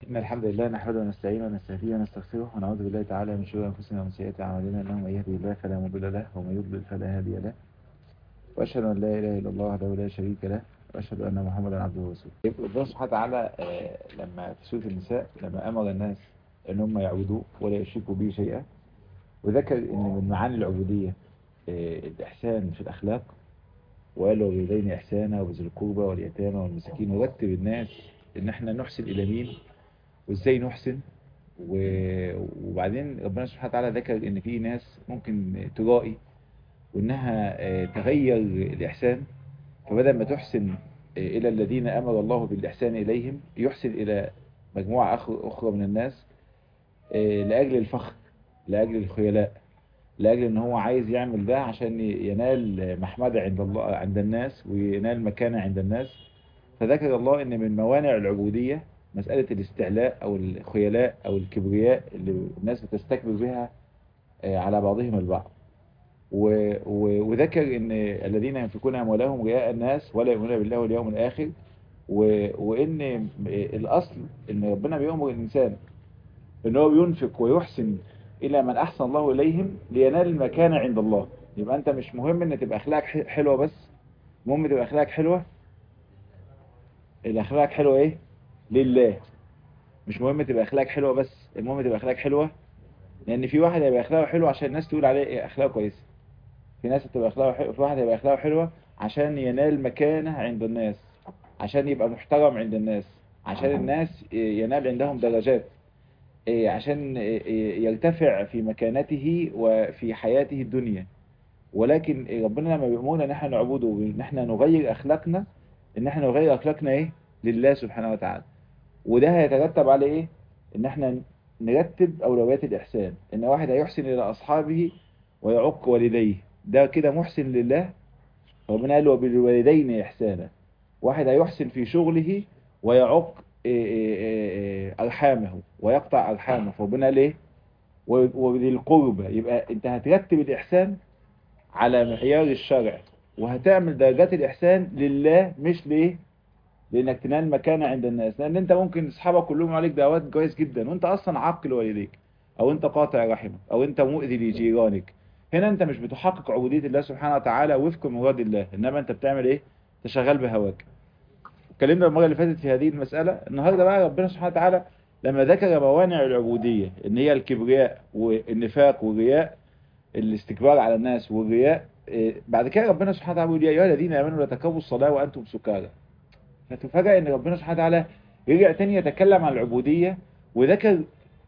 إن الحمد لله نحمده ونستعينه ونستهديه ونستغفره ونعوذ بالله تعالى من شرور أنفسنا ومن سيئات أعمالنا إنه من يهدي الله فلا مضل له ومن يضلل فلا هادي له وأشهد أن لا إله إلا الله وحده لا شريك له وأشهد أن محمدا عبده ورسوله ربنا سبحانه وتعالى آه، لما في سورة النساء لما أمر الناس أن هم يعبدوه ولا يشركوا به شيئا وذكر أن من معاني العبودية آه، الإحسان في الأخلاق وقال والوالدين إحسانا وبذي القربى واليتامى والمساكين ورتب الناس إن إحنا نحسن إلى مين وإزاي نحسن و- وبعدين ربنا سبحانه وتعالى ذكر إن في ناس ممكن ترائي وإنها آه، تغير الإحسان فبدل ما تحسن آه، إلى الذين أمر الله بالإحسان إليهم يحسن إلى مجموعة أخ- أخرى من الناس آه، لأجل الفخر لأجل الخيلاء لأجل إن هو عايز يعمل ده عشان ينال محمدة عند الله عند الناس وينال مكانة عند الناس فذكر الله إن من موانع العبودية مسألة الاستعلاء أو الخيلاء أو الكبرياء اللي الناس بتستكبر بها آه، على بعضهم البعض و- و- وذكر ان الذين ينفقون اموالهم رياء الناس ولا يؤمنون بالله واليوم الاخر و- وان الاصل ان ربنا بيأمر الانسان ان هو بينفق ويحسن الى من احسن الله اليهم لينال المكانة عند الله يبقى انت مش مهم ان تبقى اخلاقك ح- حلوة بس المهم تبقى اخلاقك حلوة الاخلاق حلوة ايه لله مش مهم تبقى اخلاقك حلوة بس المهم تبقى اخلاقك حلوة لان في واحد هيبقى اخلاقه حلوة عشان الناس تقول عليه إيه اخلاقه كويسة في ناس هتبقى اخلاقه حلوة في واحد هيبقى اخلاقه حلوة عشان ينال مكانة عند الناس عشان يبقى محترم عند الناس عشان الناس ينال عندهم درجات إيه، عشان إيه، يرتفع في مكانته وفي حياته الدنيا ولكن ربنا لما بيأمرنا ان احنا نعبده وان احنا نغير اخلاقنا ان احنا نغير اخلاقنا ايه لله سبحانه وتعالى وده هيترتب على ايه ان احنا نرتب اولويات الاحسان ان واحد هيحسن الى اصحابه ويعق والديه ده كده محسن لله ربنا قال وبالوالدين احسانا واحد هيحسن في شغله ويعق إيه إيه إيه ارحامه ويقطع ارحامه فربنا قال ايه و- وبذي القربى يبقى انت هترتب الاحسان على معيار الشرع وهتعمل درجات الإحسان لله مش ليه لأنك تنال مكانة عند الناس لأن أنت ممكن أصحابك كلهم عليك دعوات كويس جدا وأنت أصلا عاق لوالديك أو أنت قاطع رحمك أو أنت مؤذي لجيرانك هنا أنت مش بتحقق عبودية الله سبحانه وتعالى وفق مراد الله إنما أنت بتعمل إيه؟ تشغل بهواك اتكلمنا المرة اللي فاتت في هذه المسألة النهاردة بقى ربنا سبحانه وتعالى لما ذكر موانع العبودية إن هي الكبرياء والنفاق والرياء الاستكبار على الناس والرياء إيه، بعد كده ربنا سبحانه وتعالى بيقول يا ايها الذين امنوا لا تقربوا الصلاه وانتم سكارى فتفاجئ ان ربنا سبحانه وتعالى رجع تاني يتكلم عن العبوديه وذكر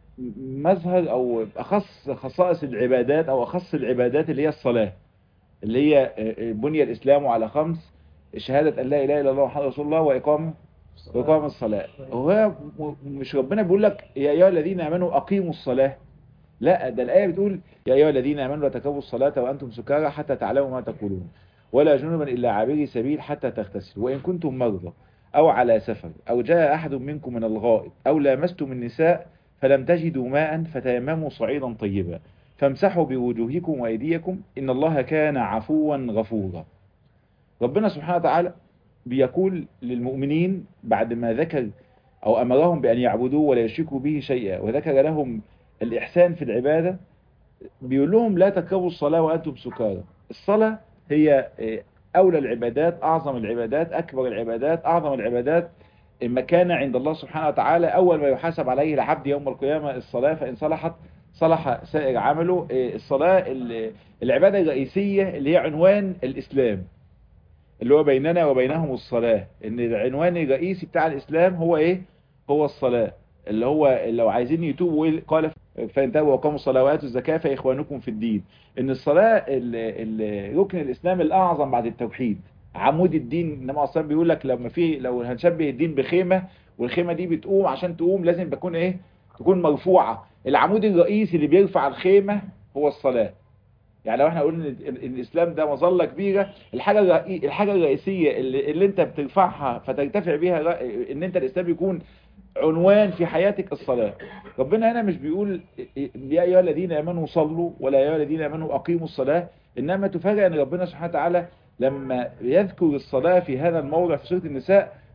مظهر او اخص خصائص العبادات او اخص العبادات اللي هي الصلاه اللي هي إيه، بني الاسلام على خمس شهاده ان لا اله الا الله محمد رسول الله واقام واقام الصلاه هو م- مش ربنا بيقول لك يا ايها الذين امنوا اقيموا الصلاه لا ده الآية بتقول يا أيها الذين آمنوا لا تقربوا الصلاة وأنتم سكارى حتى تعلموا ما تقولون ولا جنبا إلا عابري سبيل حتى تغتسلوا وإن كنتم مرضى أو على سفر أو جاء أحد منكم من الغائط أو لامستم النساء فلم تجدوا ماء فتيمموا صعيدا طيبا فامسحوا بوجوهكم وأيديكم إن الله كان عفوا غفورا ربنا سبحانه وتعالى بيقول للمؤمنين بعد ما ذكر أو أمرهم بأن يعبدوه ولا يشركوا به شيئا وذكر لهم الإحسان في العبادة بيقول لهم لا تقربوا الصلاة وأنتم سكارى الصلاة هي إيه، أولى العبادات أعظم العبادات أكبر العبادات أعظم العبادات مكانة عند الله سبحانه وتعالى أول ما يحاسب عليه العبد يوم القيامة الصلاة فإن صلحت صلح سائر عمله إيه، الصلاة ال- العبادة الرئيسية اللي هي عنوان الإسلام اللي هو بيننا وبينهم الصلاة ان العنوان الرئيسي بتاع الإسلام هو إيه هو الصلاة اللي هو لو عايزين يتوبوا إيه؟ قال فانتهوا وقاموا الصلاة وآتوا الزكاة فإخوانكم في الدين إن الصلاة ال- ال- ركن الإسلام الأعظم بعد التوحيد عمود الدين إنما أصلا بيقول لك لما في لو هنشبه الدين بخيمة والخيمة دي بتقوم عشان تقوم لازم تكون إيه تكون مرفوعة العمود الرئيسي اللي بيرفع الخيمة هو الصلاة يعني لو احنا قلنا ان ال- ال- الاسلام ده مظله كبيره الحاجه الرئي- الحاجه الرئيسيه اللي, اللي انت بترفعها فترتفع بيها ر- ان انت الاسلام يكون عنوان في حياتك الصلاه ربنا هنا مش بيقول يا ايها الذين امنوا صلوا ولا يا ايها الذين امنوا اقيموا الصلاه انما تفاجئ ان ربنا سبحانه وتعالى لما يذكر الصلاه في هذا الموضع في سوره النساء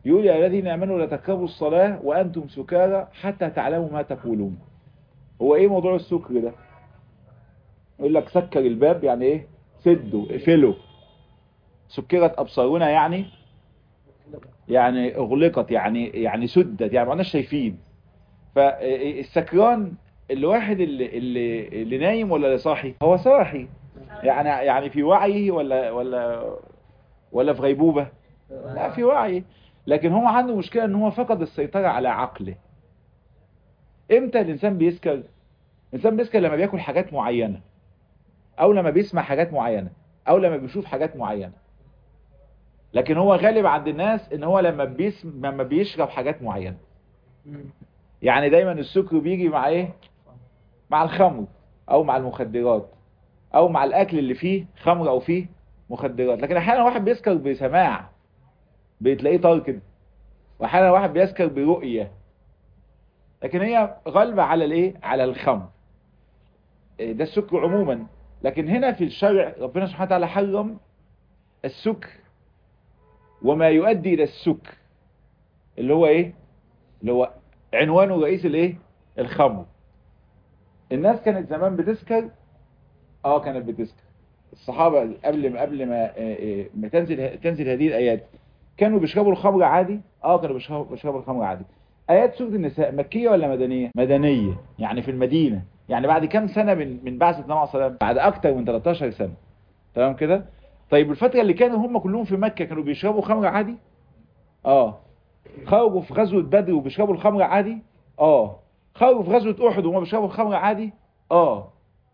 يقول يا الذين امنوا لا تقربوا الصلاه وانتم سكارى حتى تعلموا ما تقولون هو ايه موضوع السكر ده يقول لك سكر الباب يعني ايه سده اقفله سكرت ابصارنا يعني يعني اغلقت يعني يعني سدت يعني معناش شايفين فالسكران الواحد اللي اللي اللي نايم ولا اللي صاحي هو صاحي يعني يعني في وعيه ولا ولا ولا في غيبوبة لا في وعي لكن هو عنده مشكلة ان هو فقد السيطرة على عقله امتى الانسان بيسكر الانسان بيسكر لما بياكل حاجات معينة او لما بيسمع حاجات معينة او لما بيشوف حاجات معينة لكن هو غالب عند الناس ان هو لما بيسم لما بيشرب حاجات معينة يعني دايما السكر بيجي مع ايه مع الخمر او مع المخدرات او مع الاكل اللي فيه خمر او فيه مخدرات لكن احيانا واحد بيسكر بسماع بتلاقيه طار كده واحيانا واحد بيسكر برؤية لكن هي غالبة على الايه على الخمر ده السكر عموما لكن هنا في الشرع ربنا سبحانه وتعالى حرم السكر وما يؤدي الى السكر اللي هو ايه اللي هو عنوانه رئيس الايه الخمر الناس كانت زمان بتسكر اه كانت بتسكر الصحابة قبل ما قبل ما ما تنزل تنزل هذه الايات كانوا بيشربوا الخمر عادي اه كانوا بيشربوا بيشربوا الخمر عادي ايات سورة النساء مكية ولا مدنية مدنية يعني في المدينة يعني بعد كام سنة من من بعثة النبي عليه الصلاة بعد اكتر من 13 سنة تمام كده طيب الفترة اللي كانوا هم كلهم في مكة كانوا بيشربوا خمر عادي اه خرجوا في غزوة بدر وبيشربوا الخمر عادي اه خرجوا في غزوة احد وهم بيشربوا الخمر عادي اه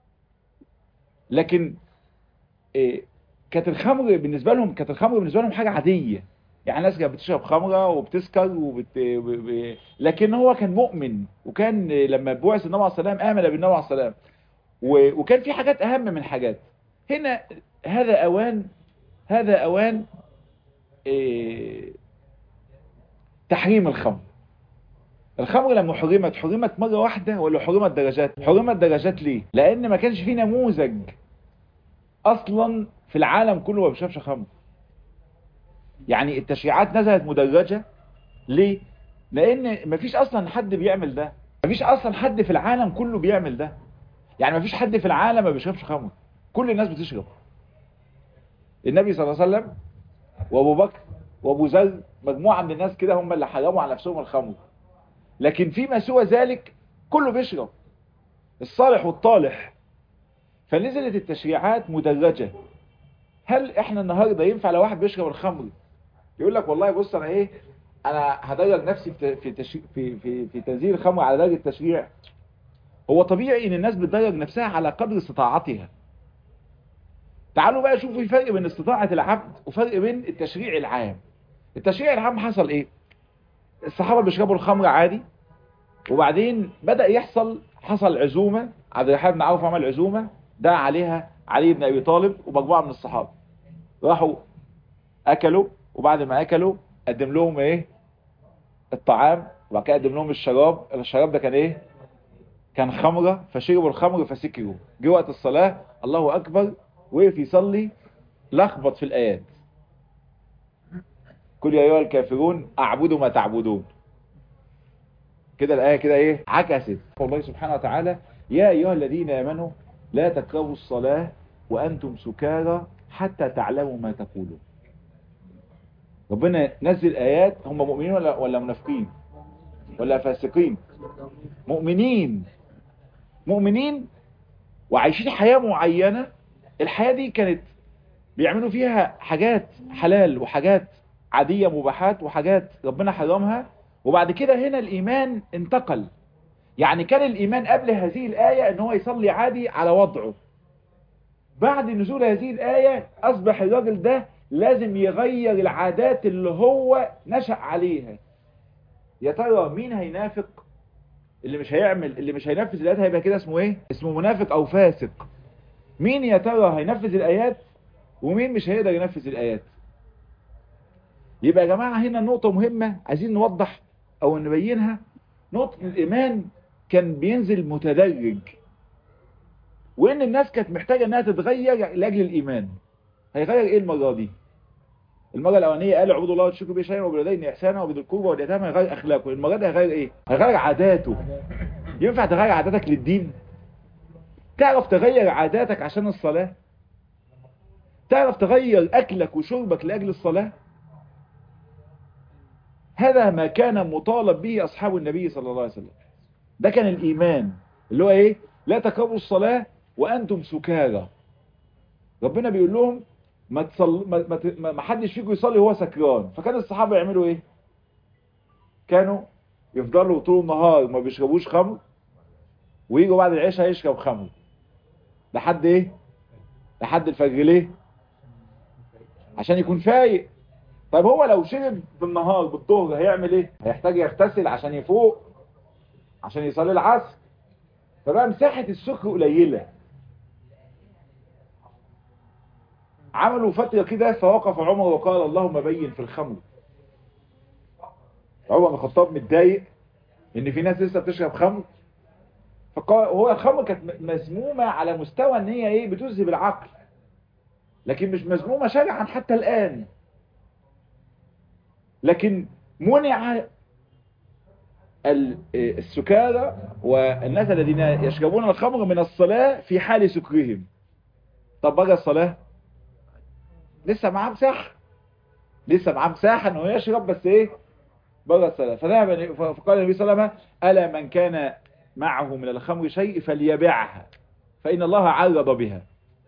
لكن إيه كانت الخمر بالنسبة لهم كانت الخمر بالنسبة لهم حاجة عادية يعني الناس كانت بتشرب خمرة وبتسكر وبت... ب... ب... لكن هو كان مؤمن وكان لما بعث النبي عليه السلام آمن بالنبي عليه السلام و... وكان في حاجات أهم من حاجات هنا هذا أوان هذا أوان إيه... تحريم الخمر الخمر لما حرمت حرمت مرة واحدة ولا حرمت درجات حرمت درجات ليه لأن ما كانش في نموذج اصلا في العالم كله ما بيشربش خمر يعني التشريعات نزلت مدرجة ليه لان مفيش اصلا حد بيعمل ده مفيش اصلا حد في العالم كله بيعمل ده يعني مفيش حد في العالم ما بيشربش خمر كل الناس بتشرب النبي صلى الله عليه وسلم وابو بكر وابو ذر مجموعة من الناس كده هم اللي حرموا على نفسهم الخمر لكن فيما سوى ذلك كله بيشرب الصالح والطالح فنزلت التشريعات مدرجة هل احنا النهاردة ينفع لو واحد بيشرب الخمر يقول لك والله بص انا ايه انا هدرج نفسي في في تشريع في في, في تنزيل الخمر على درجة التشريع هو طبيعي ان الناس بتدرج نفسها على قدر استطاعتها تعالوا بقى شوفوا في فرق بين استطاعة العبد وفرق بين التشريع العام التشريع العام حصل ايه الصحابة بيشربوا الخمر عادي وبعدين بدأ يحصل حصل عزومة عبد الرحمن بن عوف عمل عزومة دعا عليها علي بن ابي طالب ومجموعة من الصحابة راحوا اكلوا وبعد ما اكلوا قدم لهم ايه الطعام وبعد كده قدم لهم الشراب الشراب ده كان ايه كان خمرة فشربوا الخمر فسكروا جه وقت الصلاة الله اكبر وقف يصلي لخبط في الايات كل يا ايها الكافرون اعبدوا ما تعبدون كده الآية كده ايه عكست والله سبحانه وتعالى يا ايها الذين امنوا لا تقربوا الصلاة وانتم سكارى حتى تعلموا ما تقولون ربنا نزل ايات هم مؤمنين ولا ولا منافقين ولا فاسقين مؤمنين مؤمنين وعايشين حياة معينة الحياة دي كانت بيعملوا فيها حاجات حلال وحاجات عادية مباحات وحاجات ربنا حرمها وبعد كده هنا الإيمان انتقل يعني كان الإيمان قبل هذه الآية ان هو يصلي عادي على وضعه بعد نزول هذه الآية أصبح الراجل ده لازم يغير العادات اللي هو نشأ عليها يا ترى مين هينافق اللي مش هيعمل اللي مش هينفذ الآيات هيبقى كده اسمه ايه اسمه منافق او فاسق مين يا ترى هينفذ الآيات ومين مش هيقدر ينفذ الآيات يبقى يا جماعة هنا نقطة مهمة عايزين نوضح او نبينها نقطة الإيمان كان بينزل متدرج وإن الناس كانت محتاجة إنها تتغير لأجل الإيمان هيغير إيه المرة دي المرة الأولانية قال اعبدوا الله وتشركوا به شيئا وبالوالدين إحسانا وبذي القربى واليتامى هيغير أخلاقه المرة دي هيغير إيه؟ هيغير عاداته ينفع تغير عاداتك للدين؟ تعرف تغير عاداتك عشان الصلاة؟ تعرف تغير أكلك وشربك لأجل الصلاة؟ هذا ما كان مطالب به أصحاب النبي صلى الله عليه وسلم ده كان الإيمان اللي هو إيه؟ لا تقربوا الصلاة وأنتم سكارى ربنا بيقول لهم ما تصل ما ما, ما حدش فيكم يصلي وهو سكران فكان الصحابه يعملوا ايه كانوا يفضلوا طول النهار ما بيشربوش خمر ويجوا بعد العشاء يشرب خمر لحد ايه لحد الفجر ليه عشان يكون فايق طيب هو لو شرب بالنهار بالظهر هيعمل ايه هيحتاج يغتسل عشان يفوق عشان يصلي العصر فبقى مساحه السكر قليله عملوا فترة كده فوقف عمر وقال اللهم بين في الخمر عمر بن الخطاب متضايق ان في ناس لسه بتشرب خمر فقال هو الخمر كانت مسمومة على مستوى ان هي ايه بتذهب العقل لكن مش مسمومة شرعا حتى الان لكن منع السكارى والناس الذين يشربون الخمر من الصلاة في حال سكرهم طب بقى الصلاة لسه معاه مساحه لسه معاه مساحه انه يشرب بس ايه بره الصلاه فذهب فقال النبي صلى الله عليه وسلم الا من كان معه من الخمر شيء فليبيعها فان الله عرض بها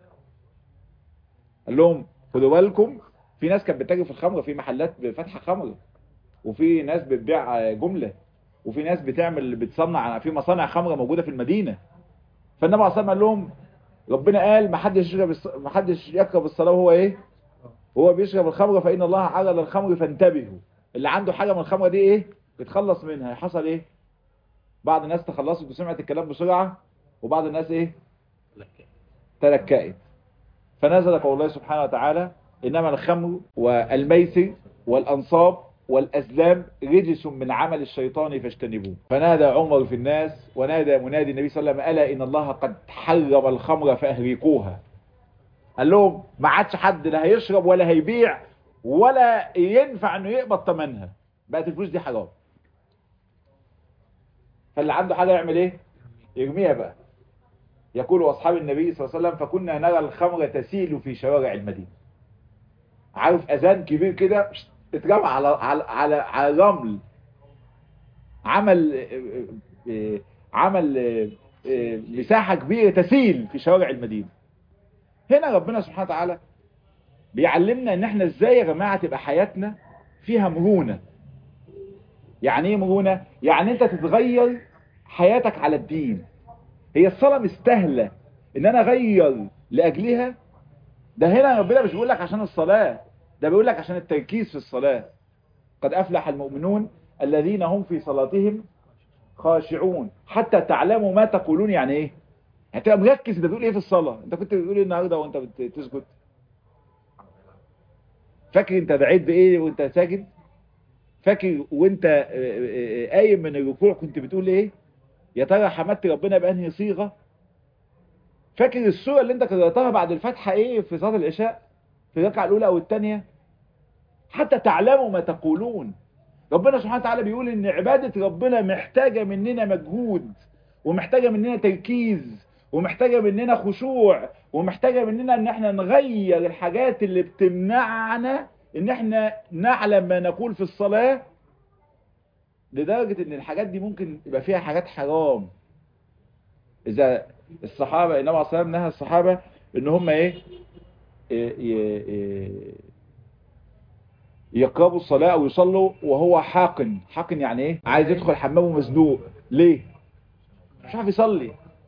قال لهم خدوا بالكم في ناس كانت بتتاجر في الخمر في محلات بفتح خمر وفي ناس بتبيع جمله وفي ناس بتعمل بتصنع في مصانع خمره موجوده في المدينه فالنبي عليه الصلاه والسلام قال لهم ربنا قال ما حدش يشرب ما حدش يقرب الصلاه وهو ايه هو بيشرب الخمر فإن الله عرض الخمر فانتبهوا اللي عنده حاجة من الخمرة دي ايه يتخلص منها حصل ايه بعض الناس تخلصت وسمعت الكلام بسرعة وبعض الناس ايه تلكأت فنزل قول الله سبحانه وتعالى إنما الخمر والميسر والأنصاب والأزلام رجس من عمل الشيطان فاجتنبوه فنادى عمر في الناس ونادى منادي النبي صلى الله عليه وسلم ألا إن الله قد حرم الخمر فأهريقوها قال لهم ما عادش حد لا هيشرب ولا هيبيع ولا ينفع انه يقبض ثمنها بقت الفلوس دي حرام فاللي عنده حاجه يعمل ايه يرميها بقى يقول اصحاب النبي صلى الله عليه وسلم فكنا نرى الخمر تسيل في شوارع المدينه عارف اذان كبير كده اترمى على على على على الرمل عمل عمل مساحه كبيره تسيل في شوارع المدينه هنا ربنا سبحانه وتعالى بيعلمنا ان احنا ازاي يا جماعة تبقى حياتنا فيها مرونة يعني ايه مرونة يعني انت تتغير حياتك على الدين هي الصلاة مستاهلة ان انا اغير لاجلها ده هنا ربنا مش بيقول لك عشان الصلاة ده بيقول لك عشان التركيز في الصلاة قد افلح المؤمنون الذين هم في صلاتهم خاشعون حتى تعلموا ما تقولون يعني ايه هتبقى مركز انت بتقول ايه في الصلاة انت كنت بتقول ايه النهاردة وانت بتسجد فاكر انت دعيت بايه وانت ساجد فاكر وانت قايم من الركوع كنت بتقول ايه يا ترى حمدت ربنا بانهي صيغة فاكر السورة اللي انت قرأتها بعد الفتحة ايه في صلاة العشاء في الركعة الاولى او الثانية حتى تعلموا ما تقولون ربنا سبحانه وتعالى بيقول ان عبادة ربنا محتاجة مننا مجهود ومحتاجة مننا تركيز ومحتاجة مننا خشوع ومحتاجة مننا ان احنا نغير الحاجات اللي بتمنعنا ان احنا نعلم ما نقول في الصلاة لدرجة ان الحاجات دي ممكن يبقى فيها حاجات حرام اذا الصحابة انما الصلاة نهى الصحابة ان هم ايه يقربوا الصلاة او يصلوا وهو حاقن حاقن يعني ايه عايز يدخل حمامه مزنوق ليه مش عارف يصلي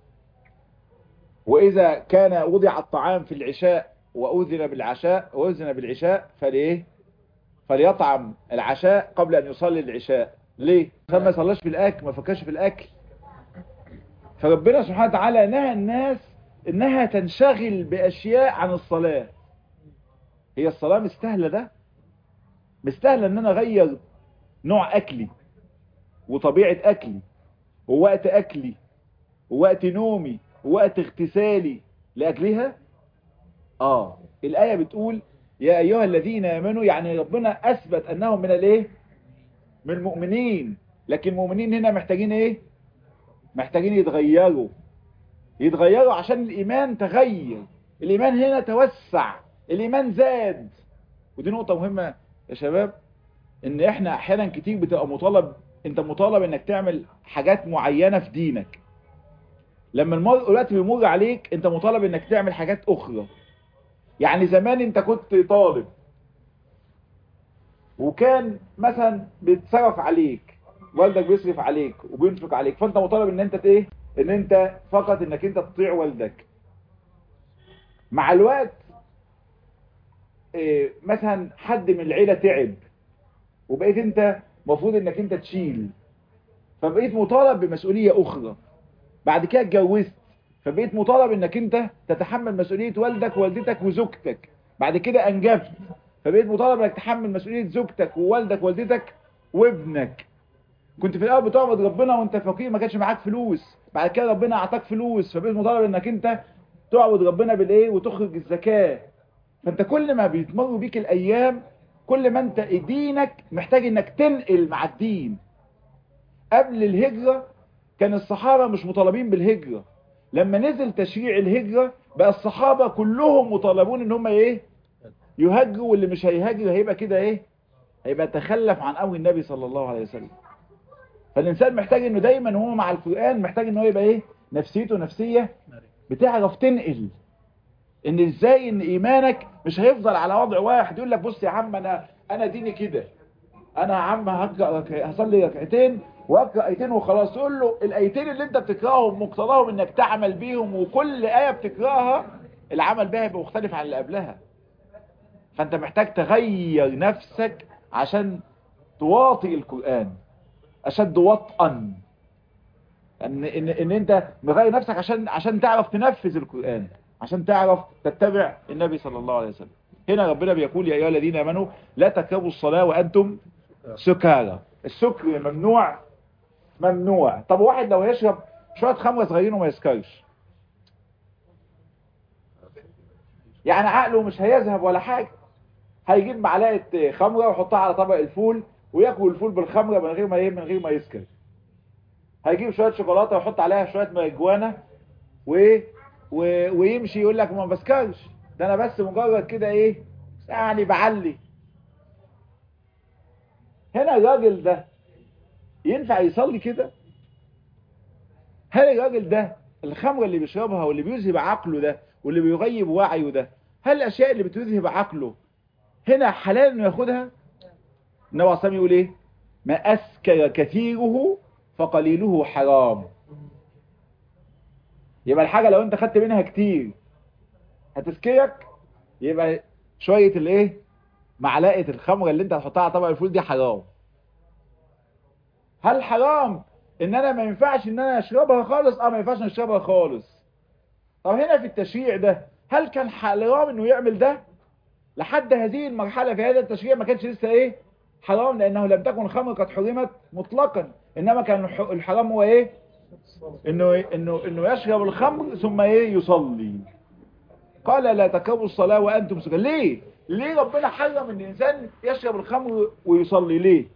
وإذا كان وضع الطعام في العشاء وأذن بالعشاء وأذن بالعشاء فليه فليطعم العشاء قبل أن يصلي العشاء ليه عشان ما يصلاش في الأكل ما فكرش في الأكل فربنا سبحانه وتعالى نهى الناس إنها تنشغل بأشياء عن الصلاة هي الصلاة مستاهلة ده مستاهلة إن أنا أغير نوع أكلي وطبيعة أكلي ووقت أكلي ووقت نومي ووقت اغتسالي لأجلها آه الآية بتقول يا ايها الذين امنوا يعني ربنا اثبت انهم من الايه من المؤمنين لكن المؤمنين هنا محتاجين ايه محتاجين يتغيروا يتغيروا عشان الايمان تغير الايمان هنا توسع الايمان زاد ودي نقطة مهمة يا شباب ان احنا احيانا كتير بتبقى مطالب انت مطالب انك تعمل حاجات معينة في دينك لما المر الوقت بيمر عليك انت مطالب انك تعمل حاجات اخرى يعني زمان انت كنت طالب وكان مثلا بيتصرف عليك والدك بيصرف عليك وبينفق عليك فانت مطالب ان انت ايه ان انت فقط انك انت تطيع والدك مع الوقت إيه مثلا حد من العيلة تعب وبقيت انت مفروض انك انت تشيل فبقيت مطالب بمسؤولية اخرى بعد كده اتجوزت فبقيت مطالب انك انت تتحمل مسؤولية والدك ووالدتك وزوجتك بعد كده انجبت فبقيت مطالب انك تحمل مسؤولية زوجتك ووالدك ووالدتك وابنك كنت في الاول بتعبد ربنا وانت فقير ما كانش معاك فلوس بعد كده ربنا اعطاك فلوس فبقيت مطالب انك انت تعبد ربنا بالايه وتخرج الزكاة فانت كل ما بيتمر بيك الايام كل ما انت دينك محتاج انك تنقل مع الدين قبل الهجرة كان الصحابة مش مطالبين بالهجرة لما نزل تشريع الهجرة بقى الصحابة كلهم مطالبون ان هم ايه يهاجروا واللي مش هيهاجر هيبقى كده ايه هيبقى تخلف عن امر النبي صلى الله عليه وسلم فالانسان محتاج انه دايما هو مع القرآن محتاج انه يبقى ايه نفسيته نفسية بتعرف تنقل ان ازاي ان ايمانك مش هيفضل على وضع واحد يقول لك بص يا عم انا انا ديني كده انا يا عم هقرا هصلي ركعتين واقرا ايتين وخلاص تقول له الايتين اللي انت بتقراهم مقتضاهم انك تعمل بيهم وكل ايه بتقراها العمل بها يبقى مختلف عن اللي قبلها فانت محتاج تغير نفسك عشان تواطئ القران اشد وطئا ان ان ان انت مغير نفسك عشان عشان تعرف تنفذ القران عشان تعرف تتبع النبي صلى الله عليه وسلم هنا ربنا بيقول يا ايها الذين امنوا لا تقربوا الصلاه وانتم سكارى السكر ممنوع ممنوع طب واحد لو يشرب شويه خمره صغيرين وما يسكرش يعني عقله مش هيذهب ولا حاجه هيجيب معلقه خمره ويحطها على طبق الفول وياكل الفول بالخمره من غير ما من غير ما يسكر هيجيب شويه شوكولاته ويحط عليها شويه ماريجوانا و... و... ويمشي يقول لك ما بسكرش ده انا بس مجرد كده ايه يعني بعلي هنا الراجل ده ينفع يصلي كده هل الراجل ده الخمرة اللي بيشربها واللي بيذهب عقله ده واللي بيغيب وعيه ده هل الاشياء اللي بتذهب عقله هنا حلال انه ياخدها النبي عليه يقول ايه ما اسكر كثيره فقليله حرام يبقى الحاجة لو انت خدت منها كتير هتسكرك يبقى شوية الايه معلقة الخمرة اللي انت هتحطها على طبق الفول دي حرام هل حرام ان انا ما ينفعش ان انا اشربها خالص اه ما ينفعش نشربها خالص طب هنا في التشريع ده هل كان حرام انه يعمل ده لحد هذه المرحلة في هذا التشريع ما كانش لسه ايه حرام لانه لم تكن الخمر قد حرمت مطلقا انما كان الحرام هو ايه انه انه انه يشرب الخمر ثم ايه يصلي قال لا تقربوا الصلاة وانتم سكر ليه ليه ربنا حرم ان الانسان يشرب الخمر ويصلي ليه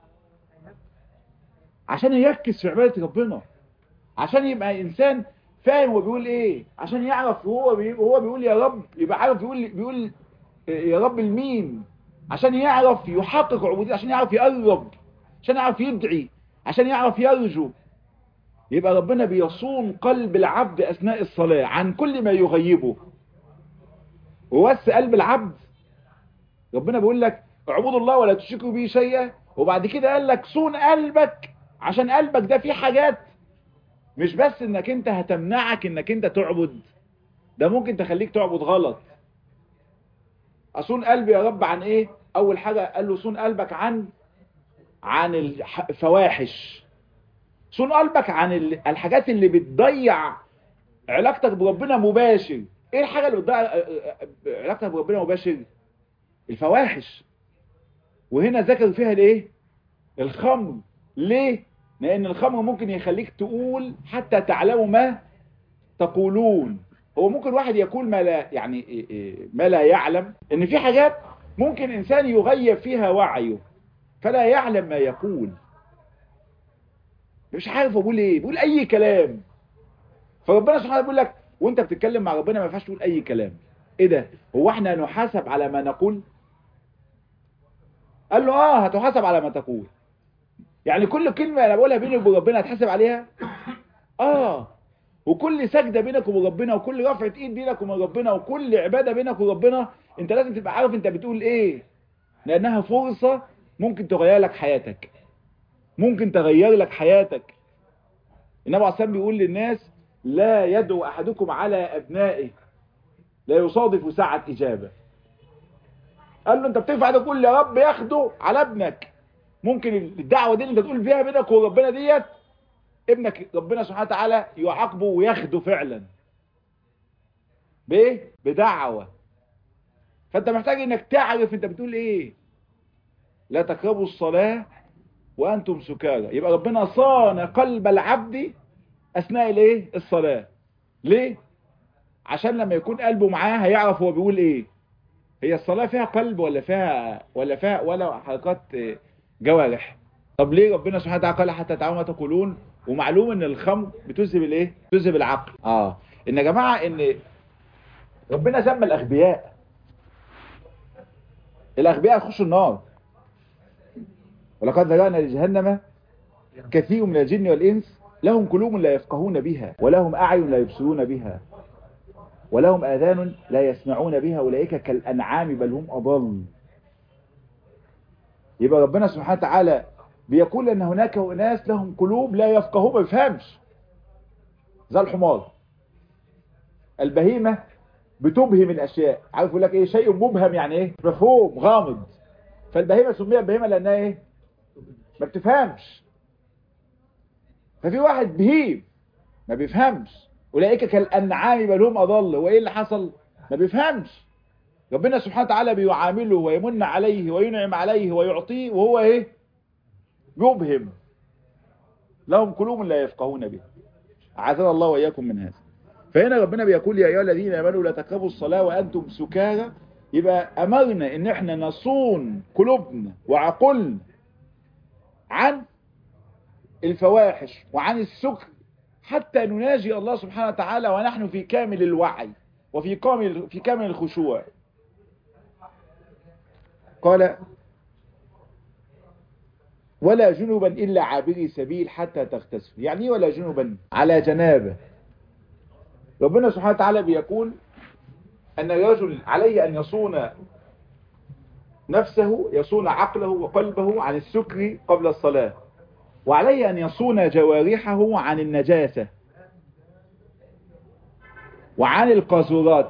عشان يركز في عبادة ربنا عشان يبقى انسان فاهم هو بيقول ايه عشان يعرف هو بي... هو بيقول يا رب يبقى عارف يقول بيقول يا رب المين عشان يعرف يحقق عبودية عشان يعرف يقرب عشان يعرف يدعي عشان يعرف يرجو يبقى ربنا بيصون قلب العبد اثناء الصلاة عن كل ما يغيبه وبس قلب العبد ربنا بيقول لك اعبدوا الله ولا تشركوا به شيئا وبعد كده قال لك صون قلبك عشان قلبك ده فيه حاجات مش بس انك انت هتمنعك انك انت تعبد ده ممكن تخليك تعبد غلط اصون قلبي يا رب عن ايه اول حاجة قال له صون قلبك عن عن الفواحش صون قلبك عن الحاجات اللي بتضيع علاقتك بربنا مباشر ايه الحاجة اللي بتضيع علاقتك بربنا مباشر الفواحش وهنا ذكر فيها الايه الخمر ليه لان الخمر ممكن يخليك تقول حتى تعلموا ما تقولون هو ممكن واحد يقول ما لا يعني ما لا يعلم ان في حاجات ممكن انسان يغيب فيها وعيه فلا يعلم ما يقول مش عارف اقول ايه بقول اي كلام فربنا سبحانه بيقول لك وانت بتتكلم مع ربنا ما ينفعش تقول اي كلام ايه ده هو احنا نحاسب على ما نقول قال له اه هتحاسب على ما تقول يعني كل كلمة انا بقولها بيني وبين ربنا هتحاسب عليها اه وكل سجدة بينك وبين ربنا وكل رفعة ايد بينك وبين ربنا وكل عبادة بينك وبين ربنا انت لازم تبقى عارف انت بتقول ايه لانها فرصة ممكن تغير لك حياتك ممكن تغير لك حياتك النبي عليه الصلاه بيقول للناس لا يدعو احدكم على ابنائه لا يصادف ساعة اجابة قال له انت بترفع ده كل يا رب ياخده على ابنك ممكن الدعوة دي اللي انت تقول فيها بينك وربنا ديت ابنك ربنا سبحانه وتعالى يعاقبه وياخده فعلا بايه بدعوة فانت محتاج انك تعرف انت بتقول ايه لا تقربوا الصلاة وانتم سكارى يبقى ربنا صان قلب العبد اثناء الايه الصلاة ليه عشان لما يكون قلبه معاه هيعرف هو بيقول ايه هي الصلاة فيها قلب ولا فيها ولا فيها ولا حركات جوارح طب ليه ربنا سبحانه وتعالى قال حتى تعلموا ما تقولون ومعلوم ان الخمر بتذهب الايه بتذهب العقل اه ان يا جماعه ان ربنا سمى الاغبياء الاغبياء يخشوا النار ولقد ذرانا لجهنم كثير من الجن والانس لهم قلوب لا يفقهون بها ولهم اعين لا يبصرون بها ولهم اذان لا يسمعون بها اولئك كالانعام بل هم اضل يبقى ربنا سبحانه وتعالى بيقول ان هناك اناس لهم قلوب لا يفقهون ما يفهمش زي الحمار البهيمه بتبهم الاشياء عارف يقول لك ايه شيء مبهم يعني ايه مفهوم غامض فالبهيمه سميت بهيمه لانها ايه ما بتفهمش ففي واحد بهيم ما بيفهمش اولئك كالانعام بل هم اضل وايه اللي حصل ما بيفهمش ربنا سبحانه وتعالى بيعامله ويمن عليه وينعم عليه ويعطيه وهو ايه يبهم لهم قلوب لا يفقهون بها عاذنا الله واياكم من هذا فهنا ربنا بيقول يا ايها الذين امنوا لا تقربوا الصلاه وانتم سكارى يبقى امرنا ان احنا نصون قلوبنا وعقولنا عن الفواحش وعن السكر حتى نناجي الله سبحانه وتعالى ونحن في كامل الوعي وفي كامل في كامل الخشوع قال ولا جنبا إلا عابري سبيل حتى تغتسل يعني ولا جنبا على جنابه ربنا سبحانه وتعالى بيقول أن الرجل عليه أن يصون نفسه يصون عقله وقلبه عن السكر قبل الصلاة وعليه أن يصون جوارحه عن النجاسة وعن القاذورات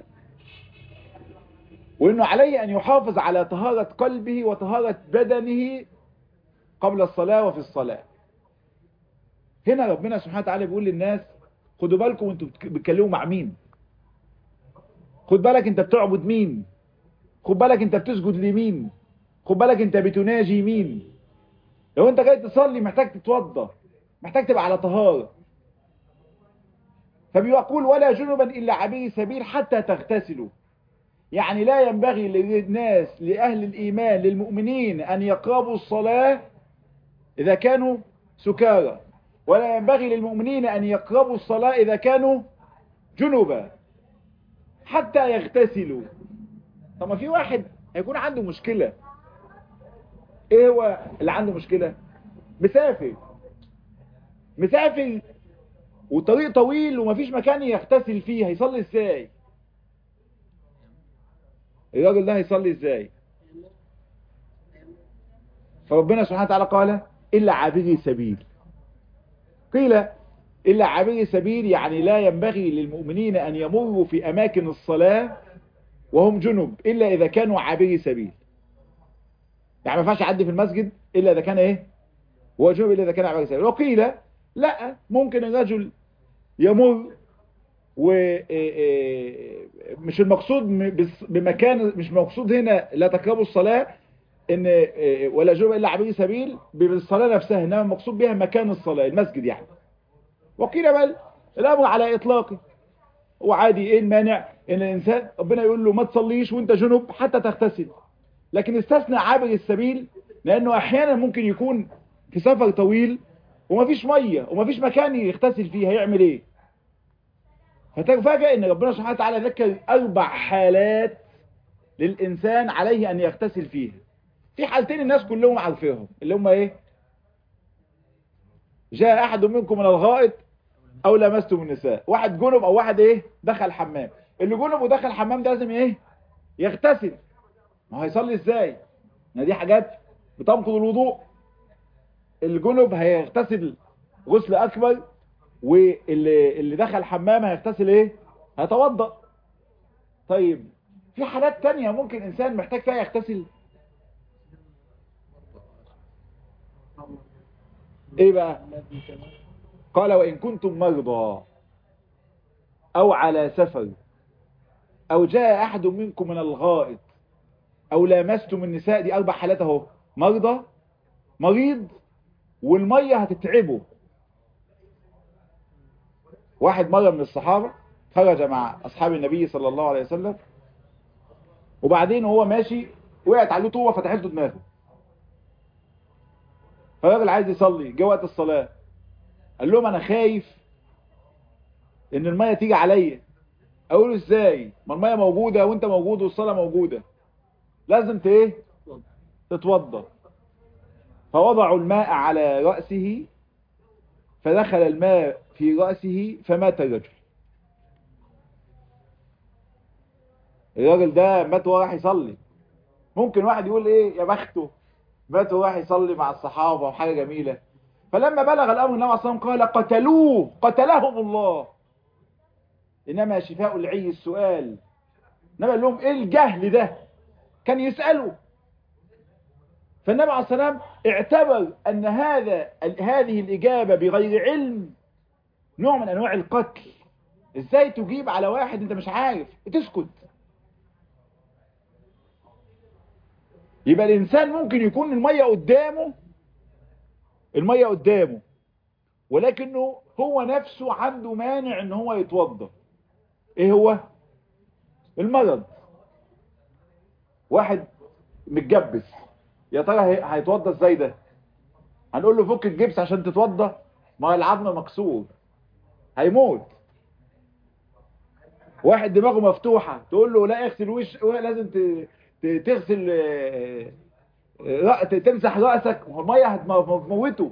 وانه عليه ان يحافظ على طهارة قلبه وطهارة بدنه قبل الصلاة وفي الصلاة هنا ربنا سبحانه وتعالى بيقول للناس خدوا بالكم انتوا بتكلموا مع مين خد بالك انت بتعبد مين خد بالك انت بتسجد لمين خد بالك انت بتناجي مين لو انت جاي تصلي محتاج تتوضى محتاج تبقى على طهارة فبيقول ولا جنبا الا عبير سبيل حتى تغتسلوا يعني لا ينبغي للناس لأهل الإيمان للمؤمنين أن يقربوا الصلاة إذا كانوا سكارى ولا ينبغي للمؤمنين أن يقربوا الصلاة إذا كانوا جنبا حتى يغتسلوا طب ما في واحد هيكون عنده مشكلة ايه هو اللي عنده مشكلة مسافر مسافر وطريق طويل ومفيش مكان يغتسل فيه هيصلي ازاي الراجل ده هيصلي ازاي فربنا سبحانه وتعالى قال إلا عابري سبيل قيل إلا عابري سبيل يعني لا ينبغي للمؤمنين أن يمروا في أماكن الصلاة وهم جنب إلا إذا كانوا عابري سبيل يعني ما ينفعش يعدي في المسجد إلا إذا كان إيه هو جنب إلا إذا كان عابري سبيل وقيل لا ممكن الرجل يمر ومش المقصود بمكان مش مقصود هنا لا تقربوا الصلاة ان ولا جنب الا عبير سبيل بالصلاة نفسها انما المقصود بها مكان الصلاة المسجد يعني وقيل بل الامر على اطلاقه وعادي ايه المانع ان الانسان ربنا يقول له ما تصليش وانت جنب حتى تغتسل لكن استثنى عابر السبيل لانه احيانا ممكن يكون في سفر طويل ومفيش ميه ومفيش مكان يغتسل فيه هيعمل ايه فتفاجئ ان ربنا سبحانه وتعالى ذكر اربع حالات للانسان عليه ان يغتسل فيها في حالتين الناس كلهم عارفينهم اللي هم ايه جاء احد منكم من الغائط او لمستم النساء واحد جنب او واحد ايه دخل حمام اللي جنب ودخل حمام ده لازم ايه يغتسل ما هو هيصلي ازاي ما دي حاجات بتنقض الوضوء الجنب هيغتسل غسل اكبر واللي اللي دخل حمام هيغتسل ايه هيتوضا طيب في حالات تانية ممكن انسان محتاج فيها يغتسل ايه بقى قال وان كنتم مرضى او على سفر او جاء احد منكم من الغائط او لامستم النساء دي اربع حالات اهو مرضى مريض والمية هتتعبه واحد مرة من الصحابة خرج مع اصحاب النبي صلى الله عليه وسلم وبعدين وهو ماشي وقعت عليه طوبة فتحت له دماغه فالراجل عايز يصلي جه وقت الصلاة قال لهم انا خايف ان المية تيجي عليا اقول ازاي ما المية موجودة وانت موجود والصلاة موجودة لازم ايه تتوضى فوضعوا الماء على رأسه فدخل الماء في رأسه فمات الرجل الراجل ده مات وراح يصلي ممكن واحد يقول ايه يا بخته مات وراح يصلي مع الصحابة وحاجة جميلة فلما بلغ الأمر النبي صلى الله عليه وسلم قال قتلوه قتلهم الله إنما شفاء العي السؤال النبي قال لهم إيه الجهل ده كان يسألوا فالنبي عليه السلام اعتبر أن هذا هذه الإجابة بغير علم نوع من أنواع القتل إزاي تجيب على واحد أنت مش عارف تسكت يبقى الإنسان ممكن يكون المية قدامه المية قدامه ولكنه هو نفسه عنده مانع ان هو يتوضى ايه هو المرض واحد متجبس يا ترى هيتوضى ازاي ده هنقول له فك الجبس عشان تتوضى ما هو العظم مكسور هيموت واحد دماغه مفتوحة تقول له لا اغسل وش لازم تغسل تمسح رأسك والمية هتموته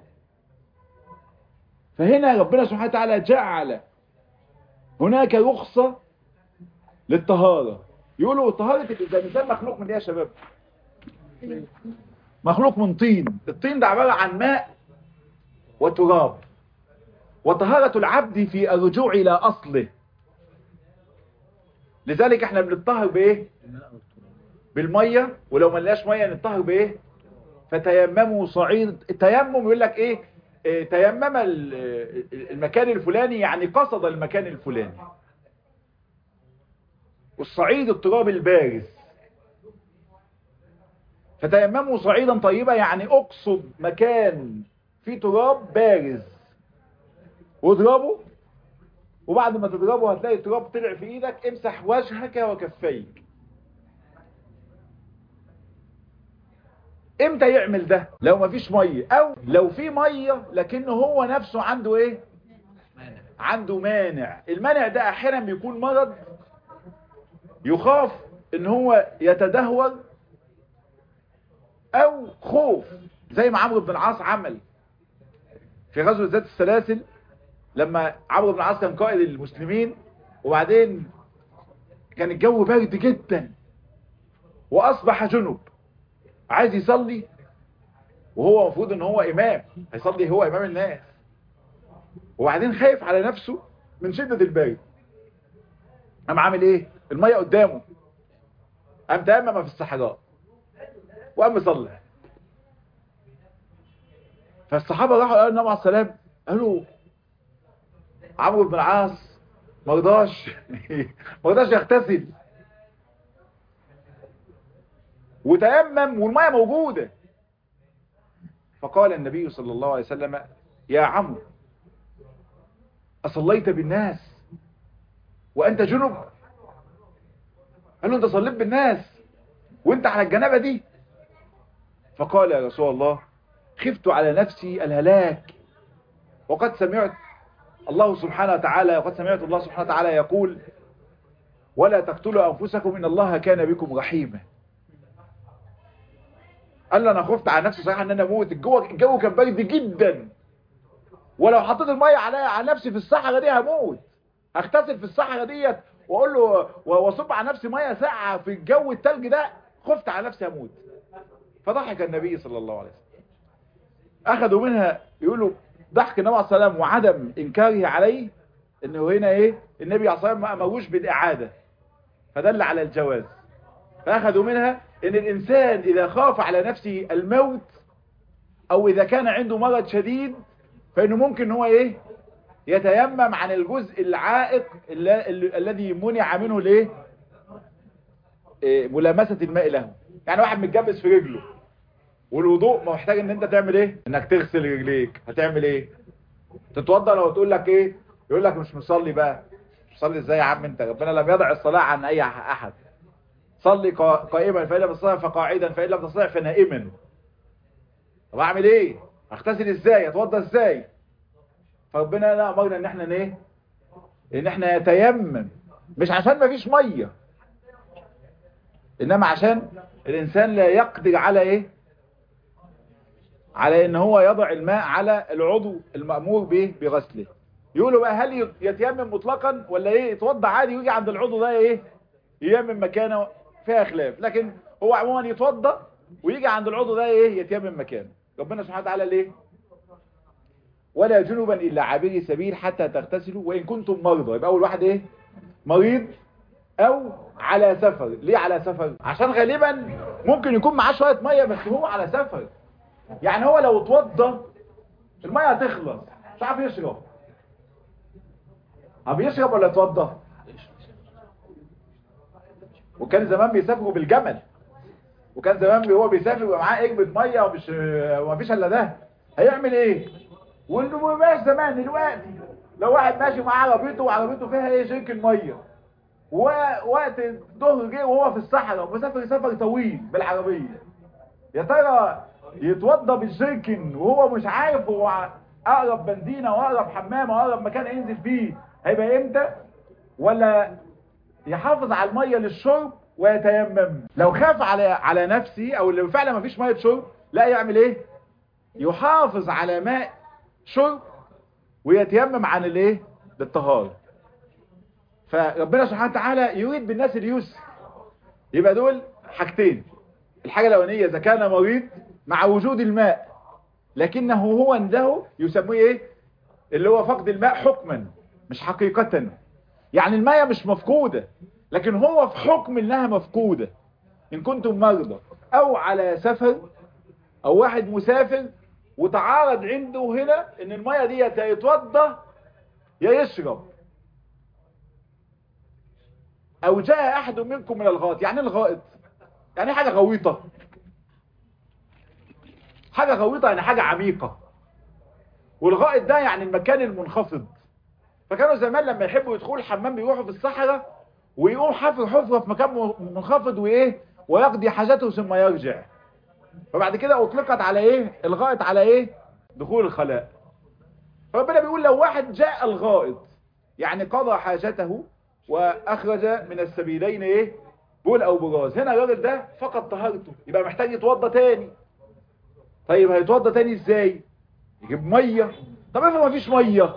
فهنا ربنا سبحانه وتعالى جعل هناك رخصة للطهارة يقولوا طهارة الإنسان مخلوق من ايه يا شباب مخلوق من طين الطين ده عبارة عن ماء وتراب وطهارة العبد في الرجوع إلى أصله لذلك احنا بنطهر بايه بالمية ولو ما لقاش مية نطهر بايه فتيمموا صعيد التيمم يقول لك ايه, إيه تيمم المكان الفلاني يعني قصد المكان الفلاني والصعيد التراب البارز فتيمموا صعيدا طيبا يعني اقصد مكان فيه تراب بارز واضربه وبعد ما تضربه هتلاقي التراب طلع في ايدك امسح وجهك وكفيك امتى يعمل ده لو مفيش مية او لو في مية لكنه هو نفسه عنده ايه عنده مانع المانع ده احيانا بيكون مرض يخاف ان هو يتدهور او خوف زي ما عمرو بن العاص عمل في غزوة ذات السلاسل لما عمرو بن العاص كان قائد المسلمين وبعدين كان الجو بارد جدا واصبح جنب عايز يصلي وهو المفروض ان هو امام هيصلي هو امام الناس وبعدين خايف على نفسه من شدة البارد قام عامل ايه المية قدامه قام تيمم في الصحراء وقام يصلي فالصحابة راحوا قالوا النبي عليه السلام قالوا عمرو بن العاص مرضاش مرضاش يغتسل وتيمم والمية موجودة فقال النبي صلى الله عليه وسلم يا عمرو أصليت بالناس وانت جنب قال له انت صليت بالناس وانت على الجنابه دي فقال يا رسول الله خفت على نفسي الهلاك وقد سمعت الله سبحانه وتعالى وقد سمعت الله سبحانه وتعالى يقول ولا تقتلوا أنفسكم إن الله كان بكم رحيما قال له أنا خفت على نفسي صحيح أن أنا أموت الجو, الجو كان برد جدا ولو حطيت المية على على نفسي في الصحراء دي هموت هغتسل في الصحراء ديت واقول له واصب على نفسي ميه ساقعه في الجو التلج ده خفت على نفسي هموت فضحك النبي صلى الله عليه وسلم اخذوا منها يقولوا ضحك النبي عليه السلام وعدم انكاره عليه انه هنا ايه النبي عليه الصلاه والسلام ما امروش بالاعاده فدل على الجواز فاخذوا منها ان الانسان اذا خاف على نفسه الموت او اذا كان عنده مرض شديد فانه ممكن هو ايه يتيمم عن الجزء العائق الذي منع منه الايه إيه ملامسه الماء له يعني واحد متجبس في رجله والوضوء محتاج ان انت تعمل ايه انك تغسل رجليك هتعمل ايه تتوضى لو تقول لك ايه يقول لك مش مصلي بقى مصلي ازاي يا عم انت ربنا لم يضع الصلاه عن اي احد صلي قائما فإن لم تستطع فقاعدا فإن لم تستطع فنائما طب اعمل ايه اغتسل ازاي اتوضى ازاي فربنا لا امرنا ان احنا ايه ان احنا نتيمم مش عشان ما فيش ميه انما عشان الانسان لا يقدر على ايه على ان هو يضع الماء على العضو المأمور به بغسله يقولوا بقى هل يتيمم مطلقا ولا ايه يتوضى عادي ويجي عند العضو ده ايه ييمم مكانه فيها خلاف لكن هو عموما يتوضى ويجي عند العضو ده ايه يتيمم مكانه ربنا سبحانه وتعالى ليه ولا جنبا الا عابري سبيل حتى تغتسلوا وان كنتم مرضى يبقى اول واحد ايه مريض او على سفر ليه على سفر عشان غالبا ممكن يكون معاه شويه ميه بس هو على سفر يعني هو لو اتوضى الميه هتخلص مش عارف يشرب عم يشرب ولا اتوضى وكان زمان بيسافروا بالجمل وكان زمان هو بيسافر ويبقى معاه اجبة ميه ومش ومفيش الا ده هيعمل ايه وانه مبقاش زمان دلوقتي لو واحد ماشي معاه عربيته وعربيته فيها ايه شرك الميه ووقت الظهر جه وهو في الصحراء ومسافر سفر طويل بالعربيه يا ترى يتوضى بالشركن وهو مش عارف هو اقرب بنزينه واقرب حمام واقرب مكان ينزل فيه هيبقى امتى ولا يحافظ على الميه للشرب ويتيمم لو خاف على على نفسه او لو فعلا ما فيش ميه شرب لا يعمل ايه يحافظ على ماء شرب ويتيمم عن الايه للطهاره فربنا سبحانه وتعالى يريد بالناس اليسر يبقى دول حاجتين الحاجه الاولانيه اذا كان مريض مع وجود الماء لكنه هو عنده يسموه ايه اللي هو فقد الماء حكما مش حقيقة يعني الماء مش مفقودة لكن هو في حكم انها مفقودة ان كنتم مرضى او على سفر او واحد مسافر وتعارض عنده هنا ان المية دي يا يتوضى يا يشرب او جاء احد منكم من الغائط يعني الغائط يعني حاجة غويطة حاجة غويطة يعني حاجة عميقة والغائط ده يعني المكان المنخفض فكانوا زمان لما يحبوا يدخلوا الحمام بيروحوا في الصحراء ويقوم حفر حفرة في مكان منخفض وايه ويقضي حاجته ثم يرجع فبعد كده اطلقت على ايه الغائط على ايه دخول الخلاء فربنا بيقول لو واحد جاء الغائط يعني قضى حاجته واخرج من السبيلين ايه بول او براز هنا الراجل ده فقد طهارته يبقى محتاج يتوضى تاني طيب هيتوضى تاني ازاي يجيب ميه طب افرض مفيش ميه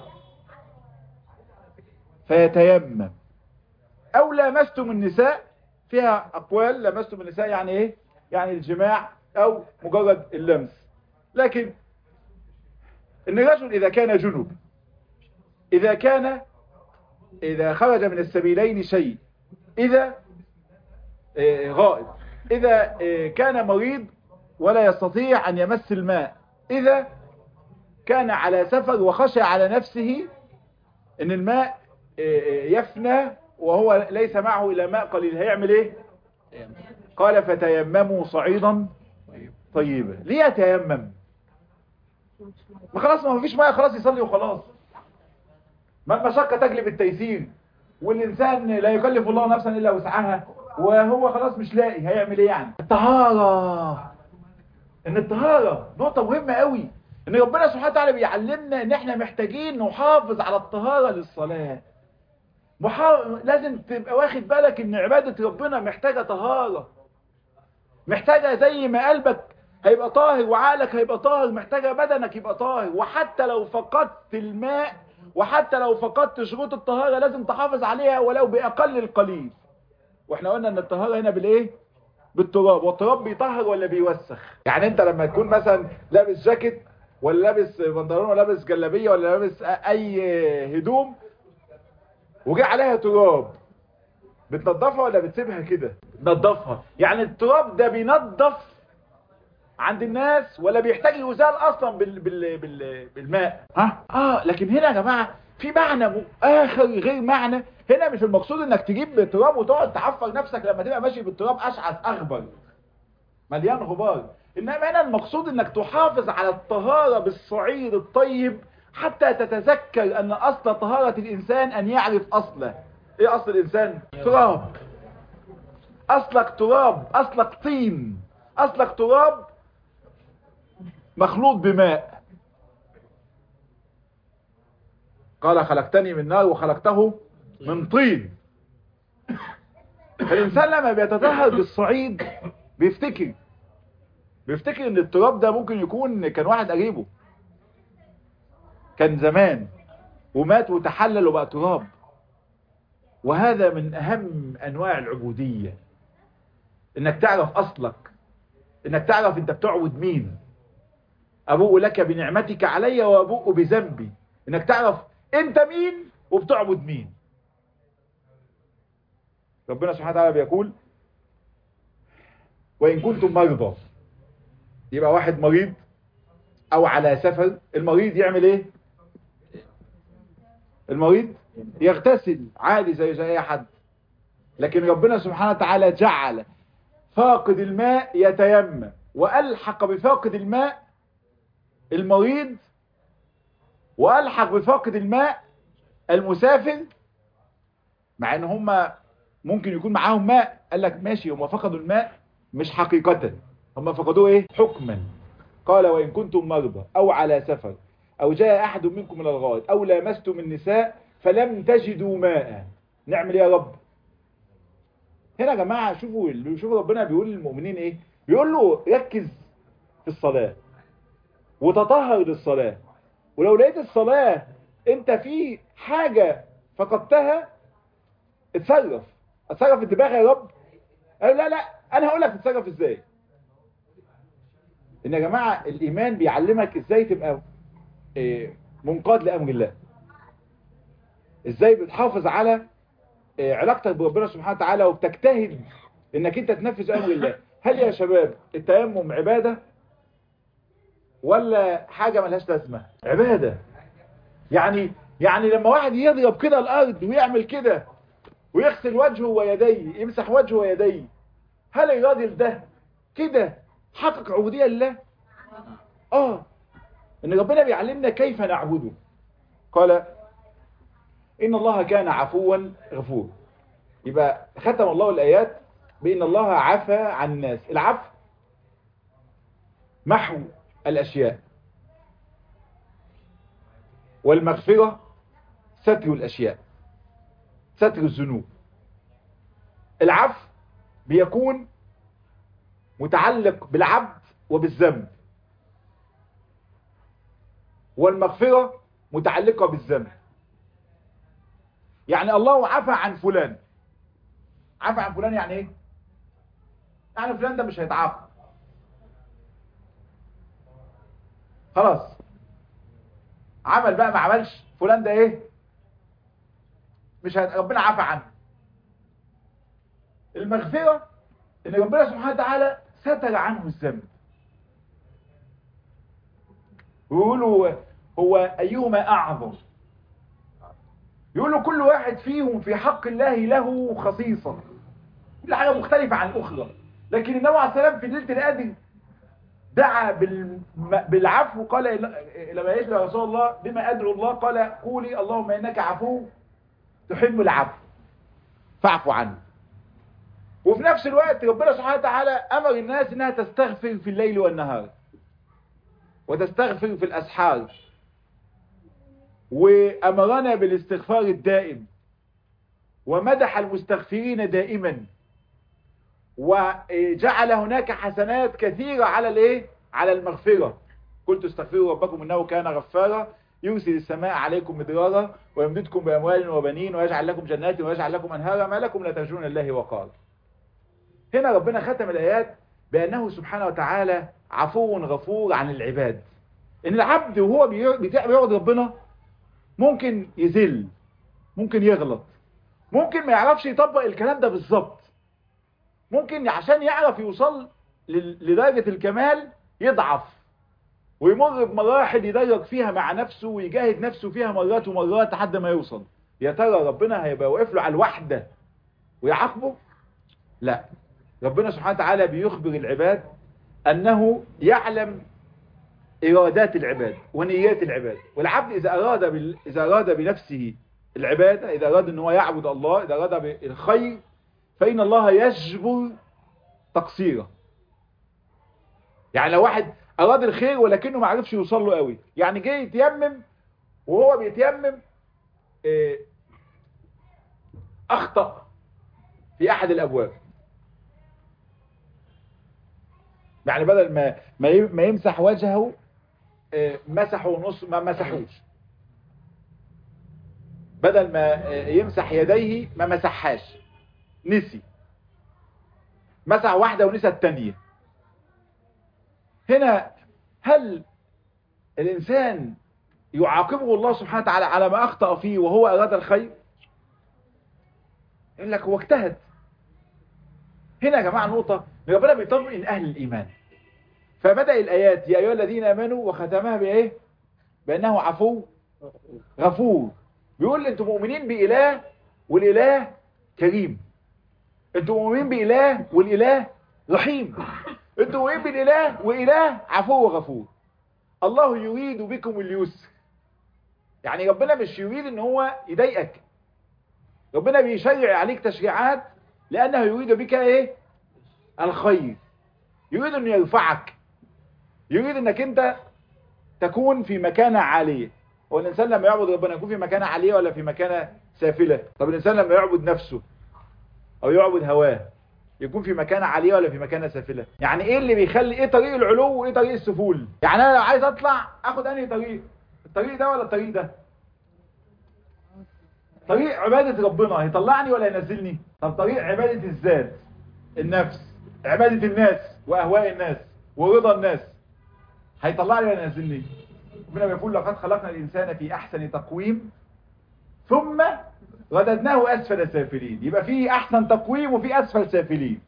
فيتيمم او لامستم النساء فيها اقوال لامستم النساء يعني ايه يعني الجماع او مجرد اللمس لكن ان الرجل اذا كان جنوب اذا كان اذا خرج من السبيلين شيء اذا غائب اذا كان مريض ولا يستطيع ان يمس الماء اذا كان على سفر وخشى على نفسه ان الماء يفنى وهو ليس معه الا ماء قليل هيعمل ايه قال فتيمموا صعيدا طيبا ليه يتيمم ما خلاص ما فيش ماء خلاص يصلي وخلاص ما المشقة تجلب التيسير والإنسان لا يكلف الله نفسا إلا وسعها وهو خلاص مش لاقي هيعمل ايه يعني الطهارة ان الطهارة نقطة مهمة قوي ان ربنا سبحانه وتعالى بيعلمنا ان احنا محتاجين نحافظ على الطهارة للصلاة محا... لازم تبقى واخد بالك ان عبادة ربنا محتاجة طهارة محتاجة زي ما قلبك هيبقى طاهر وعقلك هيبقى طاهر محتاجة بدنك يبقى طاهر وحتى لو فقدت الماء وحتى لو فقدت شروط الطهارة لازم تحافظ عليها ولو بأقل القليل واحنا قلنا ان الطهارة هنا بالايه بالتراب والتراب بيطهر ولا بيوسخ يعني انت لما تكون مثلا لابس جاكيت ولا لابس بنطلون ولا لابس جلابيه ولا لابس اي هدوم وجه عليها تراب بتنضفها ولا بتسيبها كده بتنضفها يعني التراب ده بينضف عند الناس ولا بيحتاج يزال اصلا بال بال بال بالماء ها اه لكن هنا يا جماعه في معنى اخر غير معنى هنا مش المقصود انك تجيب تراب وتقعد تعفر نفسك لما تبقى ماشي بالتراب اشعث اغبر مليان غبار انما هنا المقصود انك تحافظ على الطهارة بالصعيد الطيب حتى تتذكر ان اصل طهارة الانسان ان يعرف اصله ايه اصل الانسان تراب اصلك تراب اصلك طين اصلك تراب مخلوط بماء قال خلقتني من نار وخلقته من طين فالإنسان لما بيتطهر بالصعيد بيفتكر بيفتكر ان التراب ده ممكن يكون كان واحد قريبه كان زمان ومات وتحلل وبقى تراب وهذا من اهم انواع العبودية انك تعرف اصلك انك تعرف انت بتعبد مين ابوء لك بنعمتك علي وابوء بذنبي انك تعرف انت مين وبتعبد مين ربنا سبحانه وتعالى بيقول وإن كنتم مرضى يبقى واحد مريض أو على سفر المريض يعمل إيه المريض يغتسل عادي زي زي أي حد لكن ربنا سبحانه وتعالى جعل فاقد الماء يتيمم وألحق بفاقد الماء المريض وألحق بفاقد الماء المسافر مع ان هم ممكن يكون معاهم ماء قال لك ماشي هم فقدوا الماء مش حقيقة هم فقدوه ايه حكما قال وإن كنتم مرضى أو على سفر أو جاء أحد منكم من الغائط أو لامستم النساء فلم تجدوا ماء نعمل ايه يا رب هنا يا جماعة شوفوا شوفوا ربنا بيقول للمؤمنين ايه بيقول له ركز في الصلاة وتطهر للصلاة ولو لقيت الصلاة انت في حاجة فقدتها اتصرف اتصرف انتباه يا رب قال لا لا انا هقول لك تتصرف ازاي ان يا جماعة الايمان بيعلمك ازاي تبقى إيه منقاد لامر الله ازاي بتحافظ على إيه علاقتك بربنا سبحانه وتعالى وبتجتهد انك انت تنفذ امر الله هل يا شباب التيمم عبادة ولا حاجة ملهاش لازمة عبادة يعني يعني لما واحد يضرب كده الارض ويعمل كده ويغسل وجهه ويديه يمسح وجهه ويديه هل الراجل ده كده حقق عبودية لله اه ان ربنا بيعلمنا كيف نعبده قال ان الله كان عفوا غفور يبقى ختم الله الايات بان الله عفى عن الناس العفو محو الاشياء والمغفرة ستر الاشياء ستر الذنوب العفو بيكون متعلق بالعبد وبالذنب والمغفرة متعلقة بالذنب يعني الله عفى عن فلان عفى عن فلان يعني ايه يعني فلان ده مش هيتعاقب خلاص عمل بقى ما عملش فلان ده ايه مش هت... ربنا عفى عنه المغفرة ان ربنا سبحانه وتعالى ستر عنه الذنب ويقولوا هو ايهما اعظم يقولوا كل واحد فيهم في حق الله له خصيصة كل حاجة مختلفة عن الأخرى لكن النبي عليه السلام في ليلة القدر دعا بالعفو قال لما يسأل رسول الله بما أدعو الله قال قولي اللهم إنك عفو تحب العفو فاعفو عنه وفي نفس الوقت ربنا سبحانه وتعالى امر الناس انها تستغفر في الليل والنهار وتستغفر في الاسحار وامرنا بالاستغفار الدائم ومدح المستغفرين دائما وجعل هناك حسنات كثيرة على الايه على المغفرة قلت استغفروا ربكم انه كان غفارا يرسل السماء عليكم مدرارا ويمددكم باموال وبنين ويجعل لكم جنات ويجعل لكم انهارا ما لكم لا ترجون الله وقال هنا ربنا ختم الايات بانه سبحانه وتعالى عفو غفور عن العباد ان العبد وهو بيعبد ربنا ممكن يذل ممكن يغلط ممكن ما يعرفش يطبق الكلام ده بالظبط ممكن عشان يعرف يوصل لدرجة الكمال يضعف ويمر بمراحل يدرج فيها مع نفسه ويجاهد نفسه فيها مرات ومرات لحد ما يوصل يا ترى ربنا هيبقى واقف له على الوحدة ويعاقبه لا ربنا سبحانه وتعالى بيخبر العباد أنه يعلم إرادات العباد ونيات العباد والعبد إذا أراد, بال... إذا أراد بنفسه العبادة إذا أراد أن هو يعبد الله إذا أراد بالخير فإن الله يجبر تقصيره يعني لو واحد أراد الخير ولكنه ما عرفش يوصل له قوي يعني جاي يتيمم وهو بيتيمم اه أخطأ في أحد الأبواب يعني بدل ما ما يمسح وجهه اه مسحه نص ما مسحوش بدل ما يمسح يديه ما مسحهاش نسي مسح واحدة ونسى التانية هنا هل الإنسان يعاقبه الله سبحانه وتعالى على ما أخطأ فيه وهو أراد الخير يقول لك هو اجتهد هنا يا جماعة نقطة ربنا بيطمئن أهل الإيمان فبدأ الآيات يا أيها الذين آمنوا وختمها بإيه بأنه عفو غفور بيقول لي انتوا مؤمنين بإله والإله كريم انتوا مؤمنين بإله والإله رحيم انتوا مؤمنين بالإله وإله عفو وغفور الله يريد بكم اليسر يعني ربنا مش يريد ان هو يضايقك ربنا بيشرع عليك تشريعات لأنه يريد بك ايه الخير يريد انه يرفعك يريد انك انت تكون في مكانة عالية هو الإنسان لما يعبد ربنا يكون في مكانة عالية ولا في مكانة سافلة طب الإنسان لما يعبد نفسه أو يعبد هواه يكون في مكانة عالية ولا في مكانة سافلة يعني ايه اللي بيخلي ايه طريق العلو وايه طريق السفول يعني انا لو عايز اطلع اخد انهي طريق الطريق ده ولا الطريق ده طريق عبادة ربنا هيطلعني ولا ينزلني طب طريق عبادة الذات النفس عبادة الناس واهواء الناس ورضا الناس هيطلعني ولا ينزلني ربنا بيقول لقد خلقنا الانسان في احسن تقويم ثم رددناه اسفل سافلين يبقى في احسن تقويم وفي اسفل سافلين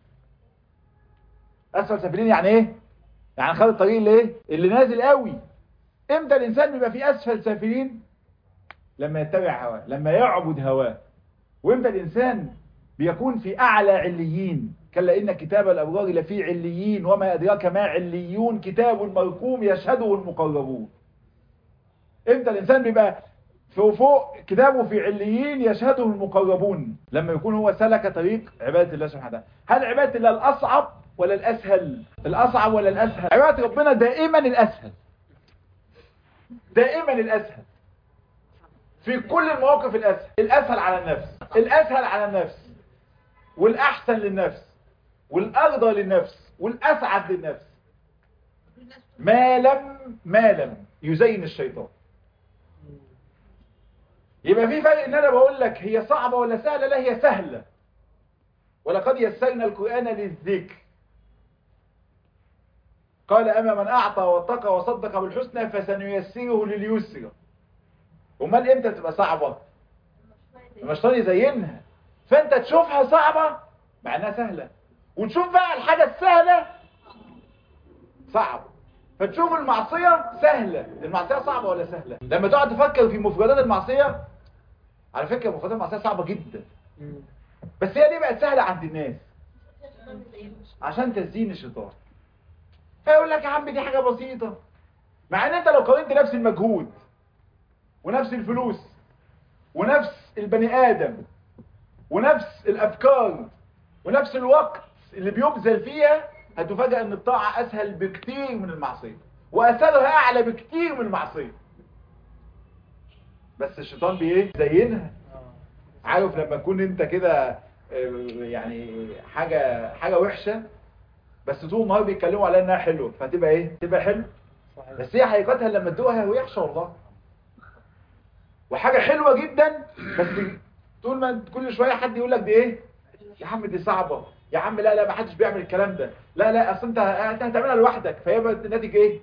اسفل سافلين يعني ايه يعني خد الطريق اللي ايه اللي نازل قوي امتى الانسان بيبقى في اسفل سافلين لما يتبع هواه لما يعبد هواه وامتى الانسان بيكون في اعلى عليين كلا ان كتاب الابرار لفي عليين وما ادراك ما عليون كتاب مرقوم يشهده المقربون امتى الانسان بيبقى فوق فوق كتابه في عليين يشهده المقربون لما يكون هو سلك طريق عبادة الله سبحانه وتعالى هل عبادة الله الأصعب ولا الأسهل الأصعب ولا الأسهل عبادة ربنا دائما الأسهل دائما الأسهل في كل المواقف الأسهل الأسهل على النفس الأسهل على النفس والأحسن للنفس والأرضى للنفس والأسعد للنفس ما لم ما لم يزين الشيطان يبقى في فرق ان انا بقول لك هي صعبة ولا سهلة لا هي سهلة ولقد يسرنا القرآن للذكر قال اما من اعطى واتقى وصدق بالحسنى فسنيسره لليسر امال امتى تبقى صعبة لما الشيطان يزينها فانت تشوفها صعبة مع انها سهلة وتشوف بقى الحاجة السهلة صعب فتشوف المعصية سهلة المعصية صعبة ولا سهلة لما تقعد تفكر في مفردات المعصية على فكرة مفردات المعصية صعبة جدا بس هي دي بقت سهلة عند الناس عشان تزيين الشيطان فيقول لك يا عم دي حاجة بسيطة مع ان انت لو قارنت نفس المجهود ونفس الفلوس ونفس البني ادم ونفس الافكار ونفس الوقت اللي بيبذل فيها هتفاجأ ان الطاعة اسهل بكتير من المعصية واثرها اعلى بكتير من المعصية بس الشيطان بايه زينها عارف لما تكون انت كده آه، يعني حاجة حاجة وحشة بس طول النهار بيتكلموا على انها حلوه فتبقى ايه تبقى حلو بس هي حقيقتها لما تدوقها هي وحشه والله وحاجه حلوه جدا بس طول ما انت كل شويه حد يقول لك دي ايه يا عم دي صعبه يا عم لا لا ما حدش بيعمل الكلام ده لا لا اصل انت انت هتعملها لوحدك فيبقى الناتج ايه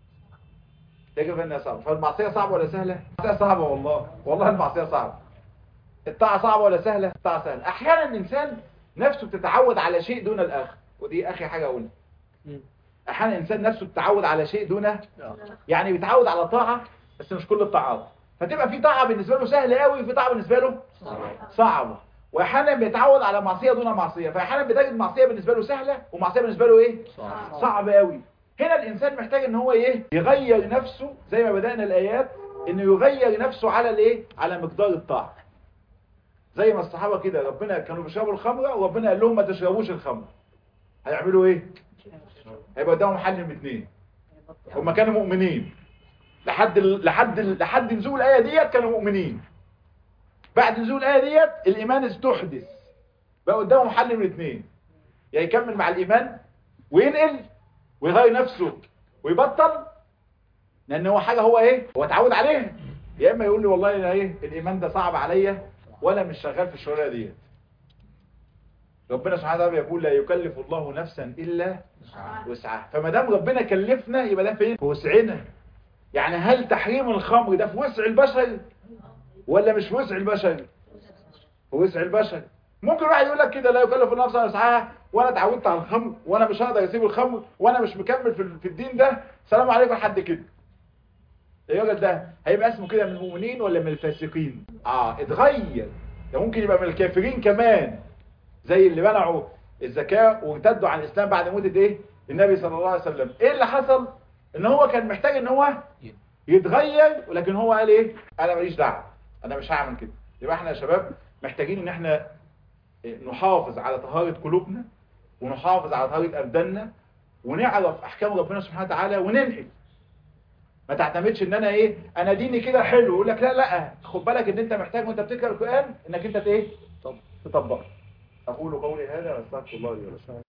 تجد انها صعبه فالمعصيه صعبه ولا سهله المعصيه صعبه والله والله المعصيه صعبه الطاعه صعبه ولا سهله الطاعه سهله احيانا الانسان نفسه بتتعود على شيء دون الاخر ودي اخر حاجه اقولها احيانا الانسان نفسه بتتعود على شيء دون يعني بيتعود على طاعه بس مش كل الطاعات فتبقى في طاعه بالنسبه له سهله قوي وفي طاعه بالنسبه له صعبه واحيانا بيتعود على معصيه دون معصيه فاحيانا بتجد معصيه بالنسبه له سهله ومعصيه بالنسبه له ايه صعبه قوي هنا الانسان محتاج ان هو ايه يغير نفسه زي ما بدانا الايات انه يغير نفسه على الايه على مقدار الطاعه زي ما الصحابه كده ربنا كانوا بيشربوا الخمره وربنا قال لهم ما تشربوش الخمر هيعملوا ايه هيبقى قدامهم حل من اتنين هم كانوا مؤمنين لحد ال... لحد ال... لحد نزول الايه ديت كانوا مؤمنين بعد نزول الايه ديت الايمان استحدث بقى قدامهم حل من اتنين يا يكمل مع الايمان وينقل ويغير نفسه ويبطل لان هو حاجه هو ايه هو اتعود عليها يا اما يقول لي والله انا ايه الايمان ده صعب عليا ولا مش شغال في الشريعه ديت ربنا سبحانه وتعالى يقول لا يكلف الله نفسا الا وسعها فما دام ربنا كلفنا يبقى ده فين في وسعنا يعني هل تحريم الخمر ده في وسع البشر ولا مش في وسع البشر في وسع البشر ممكن واحد يقول لك كده لا يكلف الله نفسا وسعها وانا اتعودت على الخمر وانا مش هقدر اسيب الخمر وانا مش مكمل في في الدين ده سلام عليكم لحد كده الراجل ده هيبقى اسمه كده من المؤمنين ولا من الفاسقين اه اتغير ده ممكن يبقى من الكافرين كمان زي اللي منعوا الزكاة وارتدوا عن الإسلام بعد موت ايه النبي صلى الله عليه وسلم ايه اللي حصل ان هو كان محتاج ان هو يتغير ولكن هو قال ايه انا ماليش دعوه انا مش هعمل كده يبقى احنا يا شباب محتاجين ان احنا نحافظ على طهارة قلوبنا ونحافظ على طهارة ابداننا ونعرف احكام ربنا سبحانه وتعالى وننقل ما تعتمدش ان انا ايه انا ديني كده حلو يقول لك لا لا خد بالك ان انت محتاج وانت بتقرا القران انك انت ايه تطبق اقول قولي هذا واستغفر الله لي ولكم